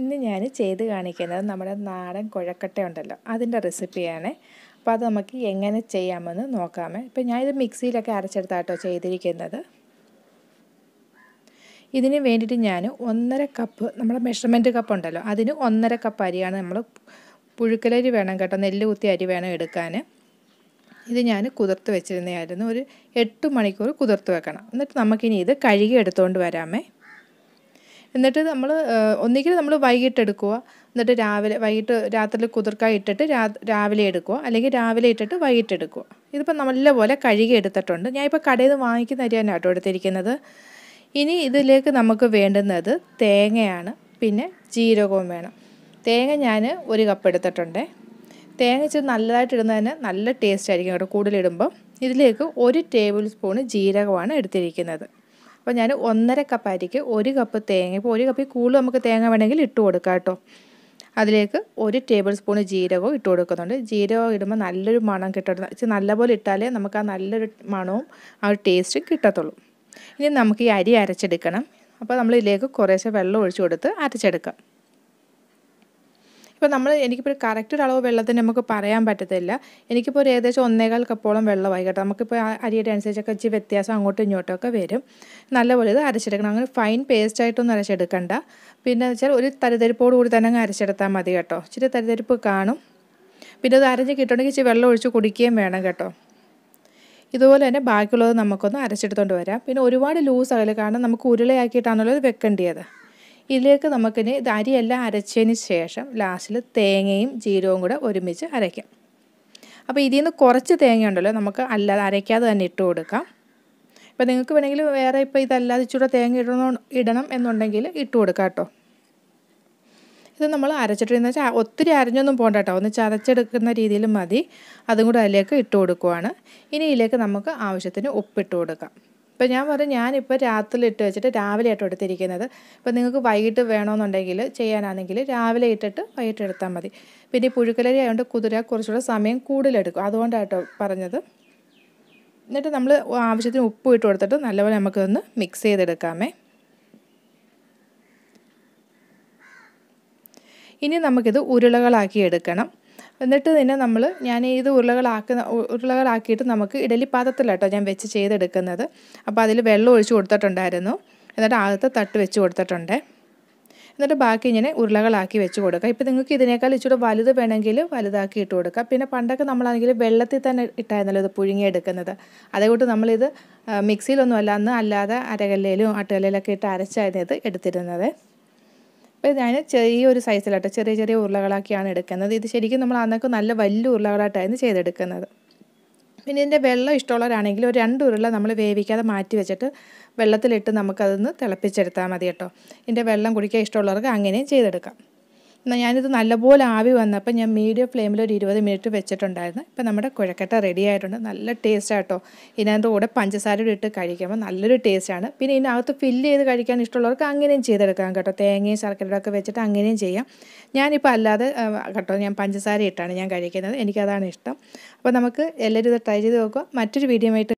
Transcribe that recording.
ഇന്ന് ഞാൻ ചെയ്ത് കാണിക്കുന്നത് നമ്മുടെ നാടൻ കുഴക്കട്ട ഉണ്ടല്ലോ അതിൻ്റെ റെസിപ്പിയാണ് അപ്പോൾ അത് നമുക്ക് എങ്ങനെ ചെയ്യാമെന്ന് നോക്കാമേ ഇപ്പോൾ ഞാനിത് മിക്സിയിലൊക്കെ അരച്ചെടുത്താട്ടോ ചെയ്തിരിക്കുന്നത് ഇതിന് വേണ്ടിയിട്ട് ഞാൻ ഒന്നര കപ്പ് നമ്മുടെ മെഷർമെൻറ്റ് കപ്പ് ഉണ്ടല്ലോ അതിന് ഒന്നര കപ്പ് അരിയാണ് നമ്മൾ പുഴുക്കലരി വേണം കേട്ടോ നെല്ല് കുത്തി അരി വേണം എടുക്കാൻ ഇത് ഞാൻ കുതിർത്ത് വെച്ചിരുന്നതായിരുന്നു ഒരു എട്ട് മണിക്കൂർ കുതിർത്ത് വെക്കണം എന്നിട്ട് നമുക്കിനി ഇത് കഴുകി എടുത്തുകൊണ്ട് വരാമേ എന്നിട്ട് നമ്മൾ ഒന്നുകിൽ നമ്മൾ വൈകിട്ട് എടുക്കുക എന്നിട്ട് രാവിലെ വൈകിട്ട് രാത്രി കുതിർക്കാൻ ഇട്ടിട്ട് രാ രാവിലെ എടുക്കുക അല്ലെങ്കിൽ രാവിലെ ഇട്ടിട്ട് വൈകിട്ട് എടുക്കുക ഇതിപ്പോൾ നല്ലപോലെ കഴുകി എടുത്തിട്ടുണ്ട് ഞാൻ ഇപ്പോൾ കടയിൽ നിന്ന് വാങ്ങിക്കുന്ന അരിയാണ് കേട്ടോ എടുത്തിരിക്കുന്നത് ഇനി ഇതിലേക്ക് നമുക്ക് വേണ്ടുന്നത് തേങ്ങയാണ് പിന്നെ ജീരകവും വേണം തേങ്ങ ഞാൻ ഒരു കപ്പ് എടുത്തിട്ടുണ്ട് തേങ്ങ ഇച്ചിരി നല്ലതായിട്ട് ഇടുന്നതിന് നല്ല ടേസ്റ്റ് ആയിരിക്കും കേട്ടോ കൂടുതലിടുമ്പോൾ ഇതിലേക്ക് ഒരു ടേബിൾ സ്പൂണ് ജീരകമാണ് എടുത്തിരിക്കുന്നത് അപ്പോൾ ഞാൻ ഒന്നര കപ്പ് അരിക്ക് ഒരു കപ്പ് തേങ്ങ ഇപ്പോൾ ഒരു കപ്പിൽ കൂടുതൽ നമുക്ക് തേങ്ങ വേണമെങ്കിൽ ഇട്ട് കൊടുക്കാം കേട്ടോ അതിലേക്ക് ഒരു ടേബിൾ സ്പൂൺ ജീരകവും ഇട്ട് കൊടുക്കുന്നുണ്ട് ജീരകം ഇടുമ്പോൾ നല്ലൊരു മണം കിട്ടുന്നത് ഇച്ചിരി നല്ലപോലെ ഇട്ടാലേ നമുക്ക് ആ നല്ലൊരു മണവും ആ ഒരു ടേസ്റ്റും കിട്ടത്തുള്ളൂ ഇനി നമുക്ക് ഈ അരി അരച്ചെടുക്കണം അപ്പോൾ നമ്മൾ ഇതിലേക്ക് കുറേശ്ശെ വെള്ളം ഒഴിച്ചു കൊടുത്ത് അരച്ചെടുക്കാം ഇപ്പോൾ നമ്മൾ എനിക്കിപ്പോൾ കറക്റ്റ് ഒരു അളവ് വെള്ളത്തിന് നമുക്ക് പറയാൻ പറ്റത്തില്ല എനിക്കിപ്പോൾ ഒരു ഏകദേശം ഒന്നേകാൽ കപ്പോളം വെള്ളമായി കേട്ടോ നമുക്കിപ്പോൾ അരിയുടെ അനുസരിച്ചൊക്കെ ഇച്ചിരി വ്യത്യാസം അങ്ങോട്ടും ഇങ്ങോട്ടും ഒക്കെ വരും നല്ലപോലെ ഇത് അരച്ചെടുക്കണം അങ്ങനെ ഫൈൻ പേസ്റ്റ് ആയിട്ടൊന്നും അരച്ചെടുക്കണ്ട പിന്നെ വെച്ചാൽ ഒരു തരിതരിപ്പോട് കൂടി തന്നെ അങ്ങ് അരച്ചെടുത്താൽ മതി കേട്ടോ ഇച്ചിരി തരിതരിപ്പ് കാണും പിന്നെ ഇത് അരഞ്ഞ് കിട്ടണമെങ്കിൽ ഇച്ചിരി വെള്ളം ഒഴിച്ച് കുടിക്കുകയും വേണം കേട്ടോ ഇതുപോലെ തന്നെ ബാക്കിയുള്ളത് നമുക്കൊന്ന് അരച്ചെടുത്തുകൊണ്ട് വരാം പിന്നെ ഒരുപാട് ലൂസ് ആകില്ല കാരണം നമുക്ക് ഉരുളയാക്കിയിട്ടാണല്ലോ ഇത് വെക്കേണ്ടത് ഇതിലേക്ക് നമുക്കിനി ഇത് അരിയെല്ലാം അരച്ചതിന് ശേഷം ലാസ്റ്റിൽ തേങ്ങയും ജീരകവും കൂടെ ഒരുമിച്ച് അരയ്ക്കാം അപ്പോൾ ഇതിൽ നിന്ന് കുറച്ച് തേങ്ങ ഉണ്ടല്ലോ നമുക്ക് അല്ലാതെ അരയ്ക്കാതെ തന്നെ ഇട്ട് കൊടുക്കാം ഇപ്പോൾ നിങ്ങൾക്ക് വേണമെങ്കിൽ വേറെ ഇപ്പോൾ ഇതല്ലാതെ ഇച്ചിരി തേങ്ങ ഇടണം ഇടണം എന്നുണ്ടെങ്കിൽ ഇട്ട് കൊടുക്കാം കേട്ടോ ഇത് നമ്മൾ അരച്ചിട്ടെന്ന് വെച്ചാൽ ഒത്തിരി അരഞ്ഞൊന്നും പോകണ്ട കേട്ടോ ഒന്ന് ചതച്ചെടുക്കുന്ന രീതിയിൽ മതി അതും കൂടെ അതിലേക്ക് ഇട്ട് കൊടുക്കുവാണ് ഇനി ഇതിലേക്ക് നമുക്ക് ആവശ്യത്തിന് ഉപ്പിട്ട് കൊടുക്കാം ഇപ്പോൾ ഞാൻ പറഞ്ഞു ഞാനിപ്പോൾ രാത്രി ഇട്ട് വെച്ചിട്ട് രാവിലെ ആയിട്ട് എടുത്തിരിക്കുന്നത് ഇപ്പോൾ നിങ്ങൾക്ക് വൈകിട്ട് വേണമെന്നുണ്ടെങ്കിൽ ചെയ്യാനാണെങ്കിൽ രാവിലെ ഇട്ടിട്ട് വൈകിട്ട് എടുത്താൽ മതി പിന്നെ ഈ പുഴുക്കലരി ആയതുകൊണ്ട് കുതിര കുറച്ചുകൂടെ സമയം കൂടുതലെടുക്കും അതുകൊണ്ടാട്ടോ പറഞ്ഞത് എന്നിട്ട് നമ്മൾ ആവശ്യത്തിന് ഉപ്പ് ഇട്ട് കൊടുത്തിട്ട് നല്ലപോലെ നമുക്കൊന്ന് മിക്സ് ചെയ്തെടുക്കാമേ ഇനി നമുക്കിത് ഉരുളകളാക്കി എടുക്കണം എന്നിട്ട് തന്നെ നമ്മൾ ഞാൻ ഇത് ഉരുളകളാക്കുന്ന ഉരുളകളാക്കിയിട്ട് നമുക്ക് ഇഡലി പാത്രത്തിലാട്ടോ ഞാൻ വെച്ച് ചെയ്തെടുക്കുന്നത് അപ്പോൾ അതിൽ വെള്ളം ഒഴിച്ച് കൊടുത്തിട്ടുണ്ടായിരുന്നു എന്നിട്ട് ആദ്യത്തെ തട്ട് വെച്ച് കൊടുത്തിട്ടുണ്ട് എന്നിട്ട് ബാക്കി ഇങ്ങനെ ഉരുളകളാക്കി വെച്ച് കൊടുക്കുക ഇപ്പോൾ നിങ്ങൾക്ക് ഇതിനേക്കാൾ ഇച്ചിരി വലുത് വേണമെങ്കിൽ വലുതാക്കി ഇട്ട് കൊടുക്കുക പിന്നെ പണ്ടൊക്കെ നമ്മളാണെങ്കിൽ വെള്ളത്തിൽ തന്നെ ഇട്ടായിരുന്നല്ലോ ഇത് പുഴുങ്ങിയെടുക്കുന്നത് അതേകൂട്ട് നമ്മളിത് മിക്സിയിലൊന്നും അല്ല അന്ന് അല്ലാതെ അരകല്ലയിലും ആട്ടുകല്ലയിലൊക്കെ ഇട്ട് അരച്ചായിരുന്നു ഇത് എടുത്തിരുന്നത് അപ്പോൾ ഞാൻ ചെറിയൊരു സൈസിലാട്ടോ ചെറിയ ചെറിയ ഉരുളകളാക്കിയാണ് എടുക്കുന്നത് ഇത് ശരിക്കും നമ്മൾ അന്നൊക്കെ നല്ല വലിയ ഉരുളകളായിട്ടായിരുന്നു ചെയ്തെടുക്കുന്നത് പിന്നെ ഇതിൻ്റെ വെള്ളം ഇഷ്ടമുള്ളവരാണെങ്കിൽ ഒരു രണ്ട് ഉരുള നമ്മൾ വേവിക്കാതെ മാറ്റി വെച്ചിട്ട് വെള്ളത്തിലിട്ട് നമുക്കതൊന്ന് തിളപ്പിച്ചെടുത്താൽ മതി കേട്ടോ ഇതിൻ്റെ വെള്ളം കുടിക്കാൻ ഇഷ്ടമുള്ളവർക്ക് അങ്ങനെയും ചെയ്തെടുക്കാം എന്നാൽ ഞാനിത് നല്ലപോലെ ആവി വന്നപ്പോൾ ഞാൻ മീഡിയം ഫ്ലെയിമിൽ ഒരു ഇരുപത് മിനിറ്റ് വെച്ചിട്ടുണ്ടായിരുന്നു ഇപ്പം നമ്മുടെ കുഴക്കട്ട റെഡി ആയിട്ടുണ്ട് നല്ല ടേസ്റ്റ് ആട്ടോ ഇതിനകത്ത് കൂടെ പഞ്ചസാര ഇട്ട് കഴിക്കുമ്പോൾ നല്ലൊരു ടേസ്റ്റാണ് പിന്നെ ഇതിനകത്ത് ഫില്ല് ചെയ്ത് കഴിക്കാൻ ഇഷ്ടമുള്ളവർക്ക് അങ്ങനെയും ചെയ്തെടുക്കാം കേട്ടോ തേങ്ങയും ശർക്കരയുടെ ഒക്കെ വെച്ചിട്ട് അങ്ങനെയും ചെയ്യാം ഞാനിപ്പോൾ അല്ലാതെ കേട്ടോ ഞാൻ പഞ്ചസാര ഇട്ടാണ് ഞാൻ കഴിക്കുന്നത് എനിക്കതാണ് ഇഷ്ടം അപ്പോൾ നമുക്ക് എല്ലാവരും ഇത് ട്രൈ ചെയ്ത് നോക്കുക മറ്റൊരു വീഡിയോ ആയിട്ട്